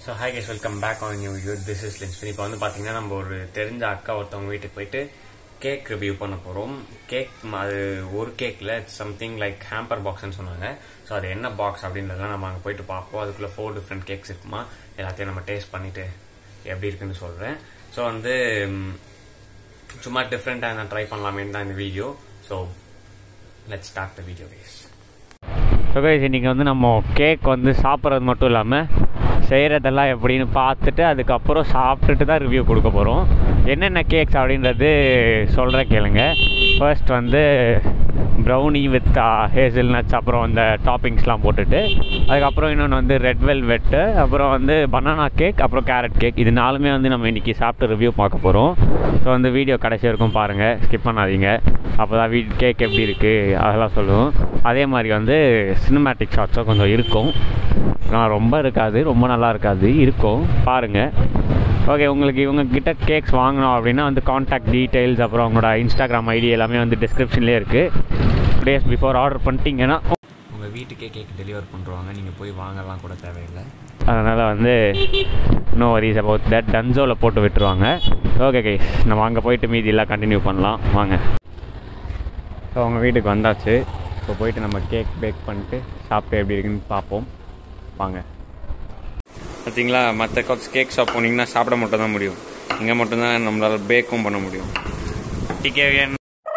So hi guys welcome back on new you this is லின்ஸ் இப்போ வந்து பார்த்தீங்கன்னா நம்ம ஒரு தெரிஞ்ச அக்கா ஒருத்தவங்க வீட்டுக்கு போயிட்டு கேக் ரிவ்யூ பண்ண போகிறோம் கேக் அது ஒரு கேக்கில் சம்திங் லைக் ஹேம்பர் பாக்ஸ்னு சொன்னாங்க ஸோ அது என்ன பாக்ஸ் அப்படின்றதெல்லாம் நம்ம அங்கே போயிட்டு பார்ப்போம் அதுக்குள்ளே ஃபோர் டிஃப்ரெண்ட் கேக்ஸ் இருக்குமா எல்லாத்தையும் நம்ம டேஸ்ட் பண்ணிட்டு எப்படி இருக்குன்னு சொல்கிறேன் ஸோ வந்து ம், சும்மா டிஃப்ரெண்ட்டாக நான் ட்ரை பண்ணலாமேன்னு தான் இந்த video so let start the video guys so guys இன்றைக்கி வந்து நம்ம கேக் வந்து சாப்பிட்றது மட்டும் இல்லாமல் செய்கிறதெல்லாம் எப்படின்னு பார்த்துட்டு அதுக்கப்புறம் சாப்பிட்டுட்டு தான் ரிவ்யூ கொடுக்க போகிறோம் என்னென்ன கேக்ஸ் அப்படின்றது சொல்கிறேன் கேளுங்க ஃபர்ஸ்ட் வந்து ப்ரௌனி வித் ஹேசில் நட்ஸ் அப்புறம் அந்த டாப்பிங்ஸ்லாம் போட்டுட்டு அதுக்கப்புறம் இன்னொன்று வந்து ரெட் வெல்வெட்டு அப்புறம் வந்து பனானா கேக் அப்புறம் கேரட் கேக் இது நாலுமே வந்து நம்ம இன்றைக்கி சாப்பிட்டு ரிவ்யூ பார்க்க போகிறோம் ஸோ வந்து வீடியோ கடைசி வரைக்கும் பாருங்கள் ஸ்கிப் பண்ணாதீங்க அப்போ தான் வீ கேக் எப்படி இருக்குது அதெல்லாம் சொல்லுவோம் அதே மாதிரி வந்து சினிமேட்டிக் ஷாட்ஸும் கொஞ்சம் இருக்கும் ஆனால் ரொம்ப இருக்காது ரொம்ப நல்லா இருக்காது இருக்கும் பாருங்கள் ஓகே உங்களுக்கு இவங்க கிட்ட கேக்ஸ் வாங்கணும் அப்படின்னா வந்து காண்டாக்ட் டீட்டெயில்ஸ் அப்புறம் அவங்களோட இன்ஸ்டாகிராம் ஐடி எல்லாமே வந்து டிஸ்கிரிப்ஷன்லேயே இருக்குது டேஸ் பிஃபோர் ஆர்டர் பண்ணிட்டீங்கன்னா உங்கள் வீட்டுக்கே கேக் டெலிவர் பண்ணுறாங்க நீங்கள் போய் வாங்கலாம் கூட தேவையில்லை அதனால் வந்து நோ வரிஸ் அபவுட் தட் டன்சோவில் போட்டு விட்டுருவாங்க ஓகே கைஸ் நம்ம அங்கே போயிட்டு மீதி எல்லாம் கண்டினியூ பண்ணலாம் வாங்க ஸோ அவங்க வீட்டுக்கு வந்தாச்சு இப்போ போயிட்டு நம்ம கேக் பேக் பண்ணிட்டு சாப்பிட்டு எப்படி இருக்குன்னு பார்ப்போம் வாங்க பார்த்தீங்களா மற்ற கப்ஸ் கேக் ஷாப் போனீங்கன்னா சாப்பிட மட்டும் தான் முடியும் இங்கே மட்டும்தான் நம்மளால பேக்கும் பண்ண முடியும் டிகேவியன்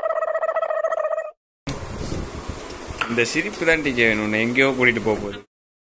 இந்த சிரிப்பு தான் டிகே வேணும் உன்னை எங்கேயோ கூட்டிகிட்டு போக போகுது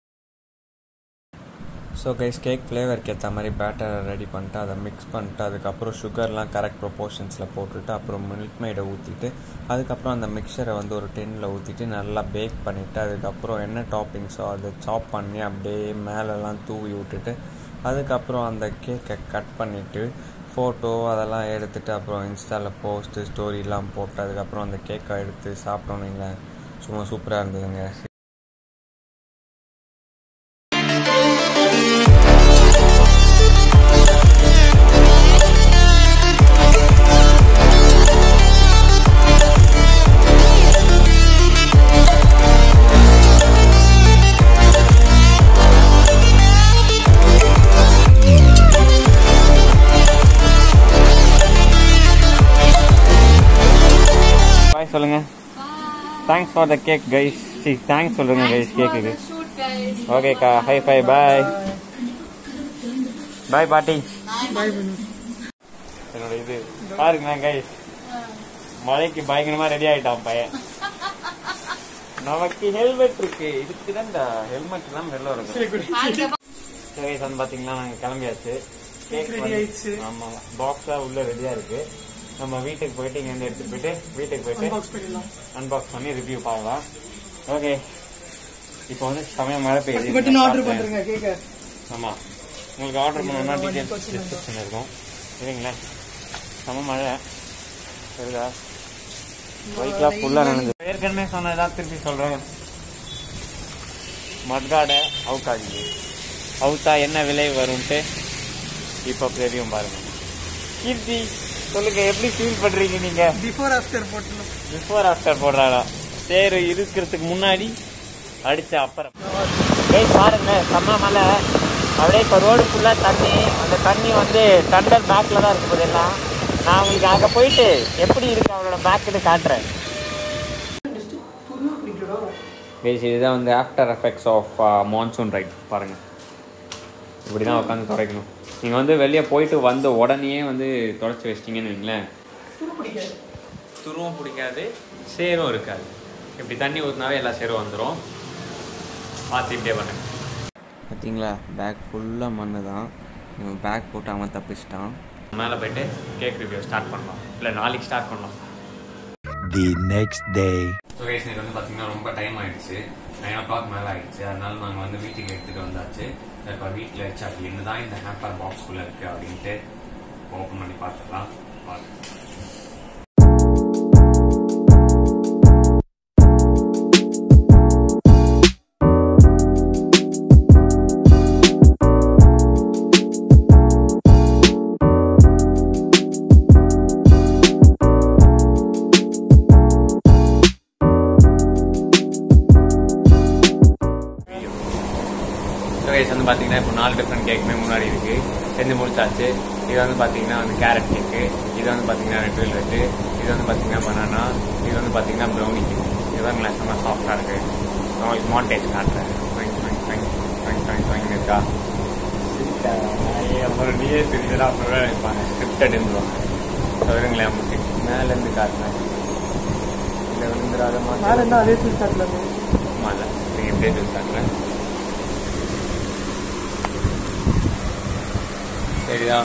ஸோ கைஸ் கேக் ஃப்ளேவருக்கு ஏற்ற மாதிரி பேட்டரை ரெடி பண்ணிட்டு அதை மிக்ஸ் பண்ணிட்டு அதுக்கப்புறம் சுகர்லாம் கரெக்ட் ப்ரொப்போர்ஷன்ஸில் போட்டுட்டு அப்புறம் மில்க் மேடை ஊற்றிட்டு அதுக்கப்புறம் அந்த மிக்சரை வந்து ஒரு டென்னில் ஊற்றிட்டு நல்லா பேக் பண்ணிவிட்டு அதுக்கப்புறம் என்ன டாப்பிங்ஸோ அதை சாப் பண்ணி அப்படியே மேலெல்லாம் தூவி விட்டுட்டு அதுக்கப்புறம் அந்த கேக்கை கட் பண்ணிவிட்டு ஃபோட்டோ அதெல்லாம் எடுத்துகிட்டு அப்புறம் இன்ஸ்டாவில் போஸ்ட்டு ஸ்டோரிலாம் போட்டு அதுக்கப்புறம் அந்த கேக்கை எடுத்து சாப்பிட்டோன்னு வைங்களேன் சும்மா சூப்பராக இருந்ததுங்க பாய் சொல்லுங்கள் thanks for the cake guys சி தேங்க்ஸ் சொல்லுங்கள் கைஸ் கேக்குக்கு shoot, guys. ஓகேக்கா ஹை ஃபை பாய் பாய் பாட்டி என்னோட இது பாருங்களேன் கைஸ் மழைக்கு பயங்கரமா ரெடி ஆயிட்டான் பையன் நமக்கு ஹெல்மெட் இருக்கு இதுக்கு தான்டா ஹெல்மெட் தான் வெளில இருக்கும் கைஸ் வந்து பாத்தீங்கன்னா நாங்க கிளம்பியாச்சு கேக் ஆமா பாக்ஸா உள்ள ரெடியா இருக்கு நம்ம வீட்டுக்கு போயிட்டு இங்க இருந்து எடுத்துட்டு போயிட்டு வீட்டுக்கு போயிட்டு அன்பாக்ஸ் பண்ணி ரிவ்யூ பார்க்கலாம் ஓகே இப்போ வந்து சமயம் மழை பெய்யுது ஆர்டர் பண்றேங்க கேக்க ஆமா உங்களுக்கு ஆர்டர் பண்ணணும்னா டீடைல்ஸ் டிஸ்கிரிப்ஷன் இருக்கும் சரிங்களேன் செம மழை சரிதா பைக்லாம் ஃபுல்லாக நினைஞ்சு ஏற்கனவே சொன்னதான் திருப்பி சொல்கிறேன் மட்காடை அவுக்காதீங்க அவுத்தா என்ன விலை வரும்ட்டு இப்போ தெரியும் பாருங்க கீர்த்தி சொல்லுங்க எப்படி ஃபீல் பண்றீங்க நீங்க பிஃபோர் ஆஃப்டர் போட்டணும் பிஃபோர் ஆஃப்டர் போடுறாடா சேரு இருக்கிறதுக்கு முன்னாடி அடிச்ச அப்புறம் ஏய் பாருங்க செம்ம மலை அப்படியே இப்போ ரோடு ஃபுல்லாக தண்ணி அந்த தண்ணி வந்து தண்டர் பேக்கில் தான் இருக்குது எல்லாம் நான் உங்களுக்கு அங்கே போயிட்டு எப்படி இருக்கு அவளோட பேக்குன்னு காட்டுறேன் பேசி இதுதான் வந்து after effects of monsoon right பாருங்கள் இப்படி தான் உட்காந்து துடைக்கணும் நீங்கள் வந்து வெளியே போயிட்டு வந்த உடனே வந்து துடைச்சி வச்சிட்டிங்கன்னு வைங்களேன் துருவம் பிடிக்காது சேரும் இருக்காது இப்படி தண்ணி ஊற்றினாவே எல்லா சேரும் வந்துடும் பார்த்து இப்படியே பண்ணுங்க பார்த்தீங்களா பேக் ஃபுல்லாக மண்ணு தான் இவன் பேக் போட்டு அவன் தப்பிச்சிட்டான் மேலே போயிட்டு கேக் ரிவ்யூ ஸ்டார்ட் பண்ணலாம் இல்லை நாளைக்கு ஸ்டார்ட் பண்ணலாம் the next day. So guys எனக்கு வந்து பார்த்தீங்கன்னா ரொம்ப டைம் ஆயிடுச்சு நைன் ஓ கிளாக் மேலே ஆயிடுச்சு அதனால நாங்கள் வந்து வீட்டுக்கு எடுத்துகிட்டு வந்தாச்சு இப்போ வீட்டில் வச்சு அப்படி என்னதான் இந்த ஹேம்பர் பாக்ஸ்குள்ளே இருக்குது அப்படின்ட்டு ஓப்பன் பண்ணி பார்த்துக்கலாம் பாருங்க கைஸ் வந்து பார்த்தீங்கன்னா இப்போ நாலு டிஃப்ரெண்ட் கேக்குமே முன்னாடி இருக்கு செஞ்சு முடிச்சாச்சு இது வந்து பார்த்தீங்கன்னா வந்து கேரட் கேக்கு இது வந்து பார்த்தீங்கன்னா ரெட் வெல்வெட்டு இது வந்து பார்த்தீங்கன்னா பனானா இது வந்து பார்த்தீங்கன்னா ப்ரௌனி கேக் இது வந்து செம்ம சாஃப்டாக இருக்கு நான் உங்களுக்கு மாண்டேஜ் காட்டுறேன் fine fine fine fine fine fine இருக்கா அப்புறம் நீயே தெரிஞ்சதா அப்புறம் நினைப்பாங்க ஸ்கிரிப்டட் இருந்துருவாங்க சொல்லுங்களேன் உங்களுக்கு மேலேருந்து காட்டுறேன் இல்லை விழுந்துடாத மேல மாதிரி என்ன அதே தூக்கி காட்டல ஆமா இல்லை நீங்கள் எப்படியே சொல்லி காட்டுறேன் சரியா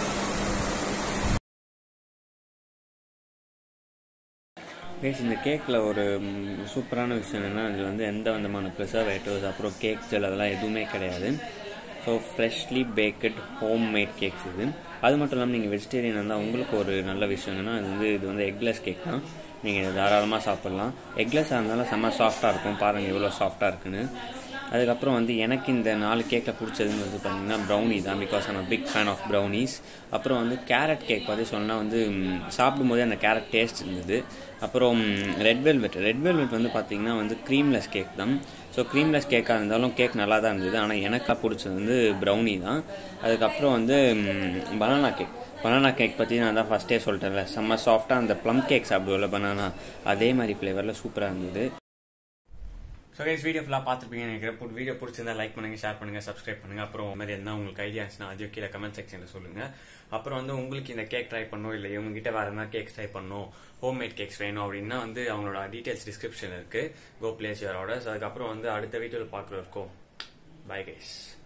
கைஸ் இந்த கேக்கில் ஒரு ம், சூப்பரான விஷயம் என்னென்னா இதில் வந்து எந்த விதமான ப்ரிசர்வேட்டிவ்ஸ் அப்புறம் கேக் ஜெல் அதெல்லாம் எதுவுமே கிடையாது so freshly baked home made cakes இது அது மட்டும் இல்லாமல் நீங்கள் வெஜிடேரியன் இருந்தால் உங்களுக்கு ஒரு நல்ல விஷயம் என்னென்னா இது வந்து இது வந்து எக்லெஸ் கேக் தான் நீங்கள் தாராளமாக சாப்பிட்லாம் எக்லெஸ்ஸாக இருந்தாலும் செம்ம சாஃப்டாக இருக்கும் பாருங்கள் எவ்வளோ சாஃப்டாக இருக்குன்னு அதுக்கப்புறம் வந்து எனக்கு இந்த நாலு கேக்கில் பிடிச்சதுன்னு வந்து பார்த்தீங்கன்னா ப்ரௌனி தான் because I'm big fan of brownies அப்புறம் வந்து கேரட் கேக் பற்றி சொன்னால் வந்து ம், சாப்பிடும்போதே அந்த கேரட் டேஸ்ட் இருந்தது அப்புறம் ரெட் வெல்வெட் ரெட் வெல்வெட் வந்து பார்த்தீங்கன்னா வந்து க்ரீம்லெஸ் கேக் தான் ஸோ க்ரீம்லெஸ் கேக்காக இருந்தாலும் கேக் நல்லா தான் இருந்தது ஆனால் எனக்காக பிடிச்சது வந்து ப்ரௌனி தான் அதுக்கப்புறம் வந்து பனானா கேக் பனானா கேக் பற்றி நான் தான் ஃபஸ்ட்டே சொல்லிட்டேன்ல செம்ம சாஃப்டாக அந்த ப்ளம் கேக் சாப்பிடுவோம்ல பனானா அதே மாதிரி ஃப்ளேவரில் சூப்பராக இருந்தது ஸோ கைஸ் வீடியோ ஃபுல்லாக பார்த்துருப்பீங்க நினைக்கிறேன் வீடியோ பிடிச்சிருந்தா லைக் பண்ணுங்க ஷேர் பண்ணுங்க சப்ஸ்கிரைப் பண்ணுங்க அப்புறம் மாதிரி எதுனா உங்களுக்கு ஐடியா இருந்துச்சுன்னா அதையும் கீழே கமெண்ட் செக்ஷனில் சொல்லுங்க அப்புறம் வந்து உங்களுக்கு இந்த கேக் ட்ரை பண்ணணும் இல்லை இவங்க கிட்ட வேற எதனா கேக்ஸ் ட்ரை பண்ணணும் ஹோம் மேட் கேக்ஸ் வேணும் அப்படின்னா வந்து அவங்களோட டீடைல்ஸ் டிஸ்கிரிப்ஷன் இருக்கு கோ பிளேஸ் யுவர் ஆர்டர்ஸ் அதுக்கப்புறம் வந்து அடுத்த வீடியோவில் பார்க்குற இருக்கோம் பை கைஸ்